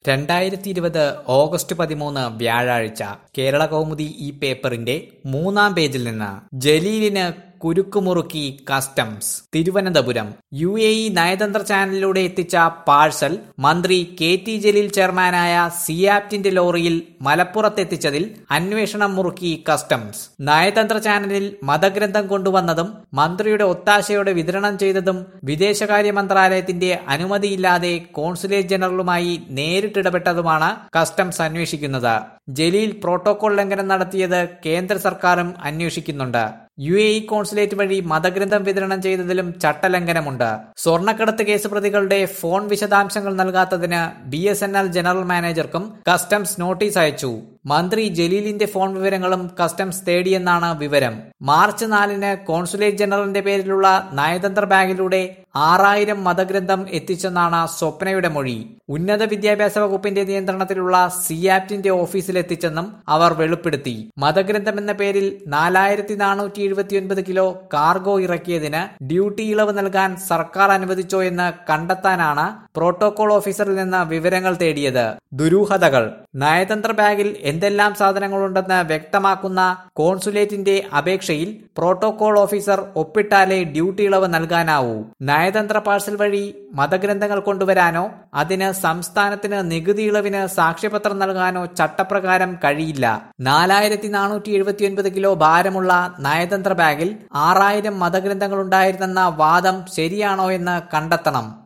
രണ്ടായിരത്തി ഇരുപത് ഓഗസ്റ്റ് പതിമൂന്ന് വ്യാഴാഴ്ച കേരള കൗമുദി ഈ പേപ്പറിന്റെ മൂന്നാം പേജിൽ നിന്ന് ജലീലിന് കുരുക്കുമുറുക്കി customs Thiruvananthapuram U A E നയതന്ത്ര ചാനലിലൂടെ എത്തിച്ച പാഴ്സൽ മന്ത്രി കെ ടി ജലീൽ ചെയർമാനായ സിയാപ്റ്റിന്റെ ലോറിയിൽ മലപ്പുറത്തെത്തിച്ചതിൽ അന്വേഷണം മുറുക്കി കസ്റ്റംസ് നയതന്ത്ര ചാനലിൽ മതഗ്രന്ഥം കൊണ്ടുവന്നതും മന്ത്രിയുടെ ഒത്താശയോടെ വിതരണം ചെയ്തതും വിദേശകാര്യ മന്ത്രാലയത്തിന്റെ അനുമതിയില്ലാതെ കോൺസുലേറ്റ് ജനറലുമായി നേരിട്ടിടപെട്ടതുമാണ് കസ്റ്റംസ് അന്വേഷിക്കുന്നത് ജലീൽ പ്രോട്ടോകോൾ ലംഘനം നടത്തിയത് കേന്ദ്ര സർക്കാരും അന്വേഷിക്കുന്നുണ്ട് യു എ ഇ കോൺസുലേറ്റ് വഴി മതഗ്രന്ഥം വിതരണം ചെയ്തതിലും ചട്ടലംഘനമുണ്ട് സ്വർണ്ണക്കടത്ത് കേസ് പ്രതികളുടെ ഫോൺ വിശദാംശങ്ങൾ നൽകാത്തതിന് B S N L general മാനേജർക്കും കസ്റ്റംസ് നോട്ടീസ് അയച്ചു മന്ത്രി ജലീലിന്റെ ഫോൺ വിവരങ്ങളും കസ്റ്റംസ് തേടിയെന്നാണ് വിവരം മാർച്ച് നാലിന് കോൺസുലേറ്റ് ജനറലിന്റെ പേരിലുള്ള നയതന്ത്ര ബാഗിലൂടെ ആറായിരം മതഗ്രന്ഥം എത്തിച്ചെന്നാണ് സ്വപ്നയുടെ മൊഴി ഉന്നത വിദ്യാഭ്യാസ വകുപ്പിന്റെ നിയന്ത്രണത്തിലുള്ള സിയാപ്റ്റിന്റെ ഓഫീസിലെത്തിച്ചെന്നും അവർ വെളിപ്പെടുത്തി മതഗ്രന്ഥം എന്ന പേരിൽ നാലായിരത്തി നാനൂറ്റി എഴുപത്തിയൊൻപത് കിലോ കാർഗോ ഇറക്കിയതിന് ഡ്യൂട്ടി ഇളവ് നൽകാൻ സർക്കാർ അനുവദിച്ചോ എന്ന് കണ്ടെത്താനാണ് പ്രോട്ടോകോൾ ഓഫീസറിൽ നിന്ന് വിവരങ്ങൾ തേടിയത് ദുരൂഹതകൾ നയതന്ത്ര ബാഗിൽ എന്തെല്ലാം സാധനങ്ങളുണ്ടെന്ന് വ്യക്തമാക്കുന്ന കോൺസുലേറ്റിന്റെ അപേക്ഷയിൽ പ്രോട്ടോകോൾ ഓഫീസർ ഒപ്പിട്ടാലേ ഡ്യൂട്ടി ഇളവ് നൽകാനാവൂ നയതന്ത്ര പാഴ്സൽ വഴി മതഗ്രന്ഥങ്ങൾ കൊണ്ടുവരാനോ അതിന് സംസ്ഥാനത്തിന് നികുതി ഇളവിന് സാക്ഷ്യപത്രം നൽകാനോ ചട്ടപ്രകാരം കഴിയില്ല നാലായിരത്തി നാനൂറ്റി എഴുപത്തിയൊൻപത് കിലോ ഭാരമുള്ള നയതന്ത്ര ബാഗിൽ ആറായിരം മതഗ്രന്ഥങ്ങൾ ഉണ്ടായിരുന്നെന്ന വാദം ശരിയാണോ എന്ന് കണ്ടെത്തണം